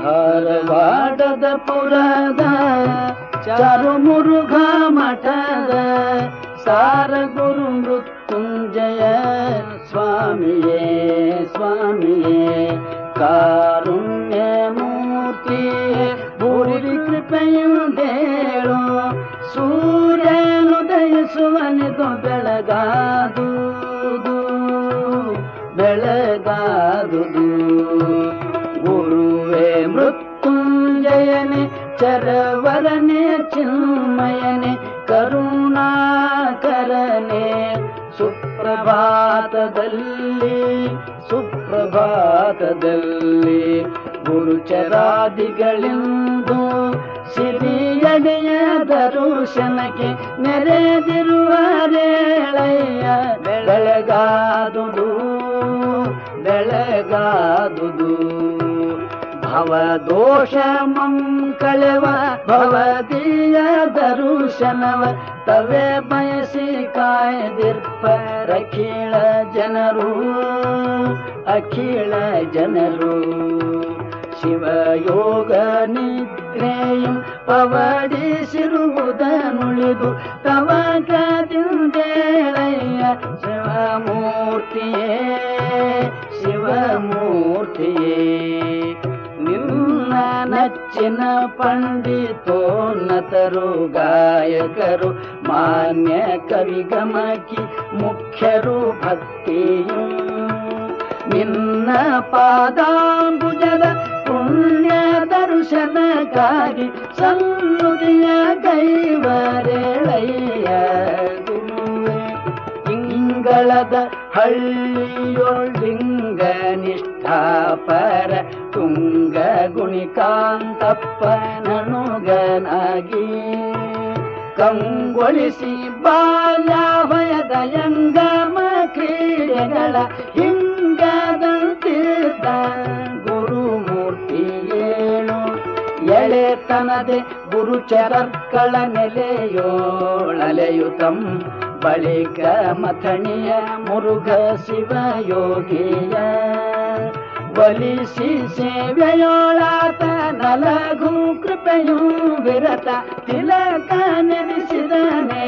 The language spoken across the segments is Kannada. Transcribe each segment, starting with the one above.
ಧಾರವಾಡದ ಪುರದ ಚಾರು ಮುರುಘ ಮಠದ ಸಾರ ಗುರು ಮೃತ್ಯುಂಜಯ ಸ್ವಾಮಿಯೇ ಸ್ವಾಮಿಯೇ ಕಾರುಣ್ಯ ಮೂರ್ತಿಯೇ ಭೂರಿ ಕೃಪೆಯುಂದೇಳು ಸೂರ್ಯನುದಯಿಸುವನಿದು ಬೆಳಗಾದುದು ಬೆಳಗಾದುದು ಗುರುವೇ ಮೃತ್ಯುಂಜಯನೆ ಚರವರನೆ ಚಿನ್ಮಯನೆ ಕರುಣಾಕರನೆ ಸುಪ್ರಭಾತದಲ್ಲಿ ಸುಪ್ರಭಾತದಲ್ಲಿ ಗುರುಚರಾದಿಗಳೆಂದು ಸಿರಿಯಡೆಯ ದರುಶನಕ್ಕೆ ನೆರೆದಿರುವರೇಳಯ್ಯ ಬೆಳಗಾದುದು ಬೆಳಗಾದುದು ಭವದೋಷ ಮಂಕಳವ ಭವದೀಯ ದರುಶನವ ತವೆ ಬಯಸಿ ಕಾಯ್ದಿರ್ಪ ಅಖಿಳ ಜನರು ಅಖಿಳ ಜನರು ಶಿವಯೋಗ ನಿದ್ರೆಯಂ ಪವಡಿಸಿರುವುದನುಳಿದು ತವಕದಿಂದೇಳಯ್ಯ ಶಿವಮೂರ್ತಿಯೇ ಶಿವಮೂರ್ತಿಯೇ ನಿನ್ನ ನಚ್ಚಿನ ಪಂಡಿತೋನ್ನತರು ಗಾಯಕರು ಮಾನ್ಯ ಕವಿಗಮಕಿ ಮುಖ್ಯರು ಭಕ್ತಿಯು ನಿನ್ನ ಪಾದಾಂಬುಜದ ಪುಣ್ಯ ದರ್ಶನಕ್ಕಾಗಿ ಸನ್ನುತಿಯ ಕೈವರೆಳೆಯ ಗುರುವೇ ಇಂಗಳದ ಹಳ್ಳಿಯೊಳಿಂಗ ನಿಷ್ಠಾಪರ ತುಂಗ ಗುಣಿಕಾಂತಪ್ಪ ನನುಗನಾಗಿ ಕಂಗೊಳಿಸಿ ಬಾಲ್ಯಾಭಯದ ಯಂಗಮ ಕ್ರೀಡೆಗಳ ಹಿಂಗದಂತಿದ್ದ ಗುರುಮೂರ್ತಿಯೇನು ಎಳೆತನದೆ ಗುರುಚರರ್ಕಳ ನೆಲೆಯೋಳಲೆಯುತಂ ಬಳಿಕ ಮಥಣಿಯ ಮುರುಘ ಶಿವಯೋಗಿಯ ಬಲಿಸಿ ಸೇವೆಯೋಳಾತ ನಲಗು ಕೃಪೆಯು ವಿರತ ತಿಲಕ ನೆನೆಸಿದನೆ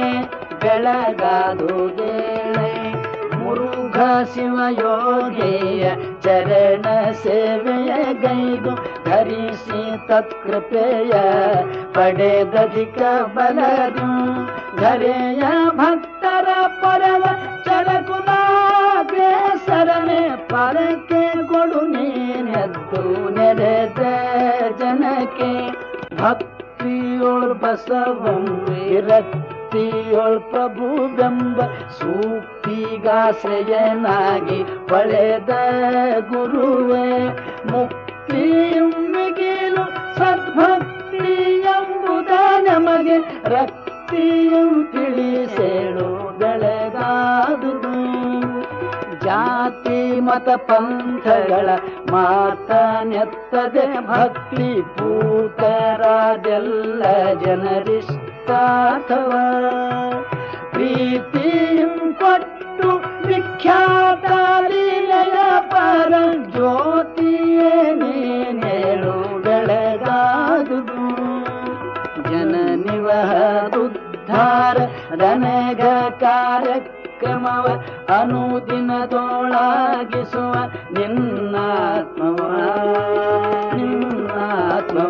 ಬೆಳಗಾದುದೇಳೆ ಮುರುಘ ಶಿವಯೋಗಿಯ ಚರಣ ಸೇವೆಯ ಗೈದು ಧರಿಸಿ ತತ್ಕೃಪೆಯ ಪಡೆದಧಿಕ ಬಲದು ಘರೆಯ ಭಕ್ತರ ಪರವ ಚಳಕುಲಾಗ್ರೇಸರನೆ ಪರಕ್ಕೆ ಕೊಡು ನೀನೆದ್ದು ನೆರೆದ ಜನಕ್ಕೆ ಭಕ್ತಿಯೊಳ್ ಬಸವಂ ವಿರಕ್ತಿಯೊಳ್ ಪ್ರಭುವೆಂಬ ಸೂಕ್ತಿಗಾಶ್ರಯನಾಗಿ ಪಳೆದ ಗುರುವೇ ಮುಕ್ತಿಯು ಮಿಗಿಲು ಸದ್ಭಕ್ತಿ ಎಂಬುದ ನಮಗೆ ರಕ್ತಿಯು ತಿಳಿಸೇಳು ಬೆಳಗಾದುದು ಜಾತಿ ಮತ ಪಂಥಗಳ ಮಾತನೆತ್ತದೆ ಭಕ್ತಿ ಪೂತರಾದೆಲ್ಲ ಜನರಿಷ್ಟಾಥವ ಪ್ರೀತಿಯು ಕೊಟ್ಟು ವಿಖ್ಯಾತ ಲೀಲೆಯ ಪರ ಜ್ಯೋತಿಯೇ ನೀನೇಳು ಬೆಳಗಾದುದು ಜನನಿವಹದುದ್ಧಾರ ರಣಗ ಕಾರ್ಯಕ್ರಮವ ಅನುದಿನದೊಳಗಿಸುವ ನಿನ್ನಾತ್ಮವ ನಿನ್ನಾತ್ಮವ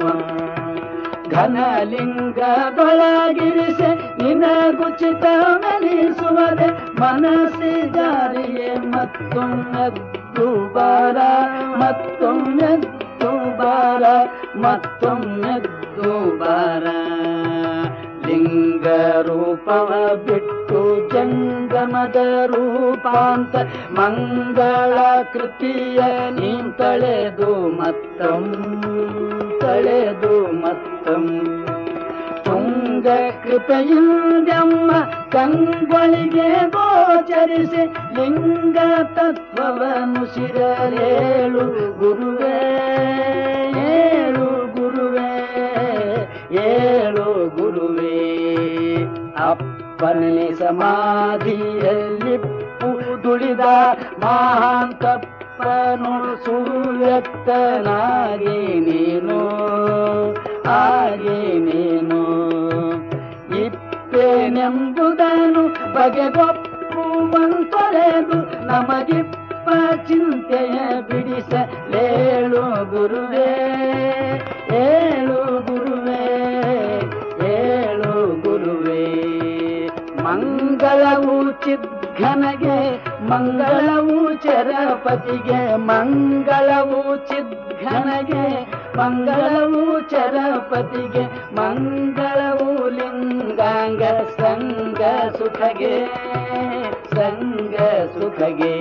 ಘನಲಿಂಗದೊಳಗಿರಿಸೆ ನಿನಗುಚಿತ ಮೆಲಿಸುವದೆ ಮನಸ್ಸಿ ಜಾರಿಯೇ ಮತ್ತೊಮ್ಮೆದ್ದು ಬಾರ ಮತ್ತೊಮ್ಮೆದ್ದು ಬಾರ ಮತ್ತೊಮ್ಮೆದ್ದು ಬಾರ ಲಿಂಗ ರೂಪವ ಬಿಟ್ಟು ಜಂಗಮದ ರೂಪಾಂತ ಮಂಗಳ ಕೃತಿಯ ನೀ ತಳೆದು ಮತ್ತಂ ತಳೆದು ಮತ್ತಂ ತುಂಗ ಕೃಪೆಯಿಂದಮ್ಮ ಕಂಗಳಿಗೆ ಗೋಚರಿಸಿ ಲಿಂಗ ತತ್ವವನ್ನು ಶಿರಲೇಳು ಗುರುವೇ ಏಳು ಗುರುವೇ ಏಳು ಗುರುವೇ ಅಪ್ಪನೇ ಸಮಾಧಿಯಲ್ಲಿ ದುಡಿದ ಮಹಾಂತಪ್ಪನು ಸುಳ್ಳು ಅವ್ಯಕ್ತನಾಗಿ ನೀನು ಆಗಿ ನೀನು ಇಪ್ಪೇನೆಂಬುದನ್ನು ಬಗೆಗೊಪ್ಪುವಂತೊರೆದು ನಮಗಿಪ್ಪ ಚಿಂತೆಯ ಬಿಡಿಸಲೇಳು ಗುರುವೇ ಏಳು ಗುರುವೇ ಏಳು ಗುರುವೇ ಮಂಗಳವು ಚಿದ್ಘನಗೆ ಮಂಗಳವು ಚರಪತಿಗೆ ಮಂಗಳವು ಚಿದ್ಘನಗೆ ಮಂಗಳವು ಚರಪತಿಗೆ ಮಂಗಳವು ಲಿಂಗಾಂಗ ಸಂಗ ಸುಖಗೆ ಸಂಗ ಸುಖಗೆ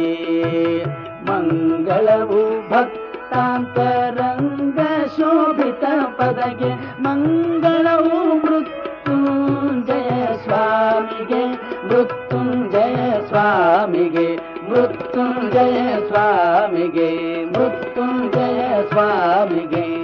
ಮಂಗಳವು ಭಕ್ತಾಂತರಂಗ ಶೋಭಿತ ಪದಗೆ ಮಂಗಳವು ಮೃತ್ಯುಂಜಯ ಸ್ವಾಮಿಗೆ ಮೃತ್ಯುಂಜಯ ಸ್ವಾಮಿಗೆ ಮೃತ್ಯುಂಜಯ ಸ್ವಾಮಿಗೆ ಮೃತ್ಯುಂಜಯ ಸ್ವಾಮಿಗೆ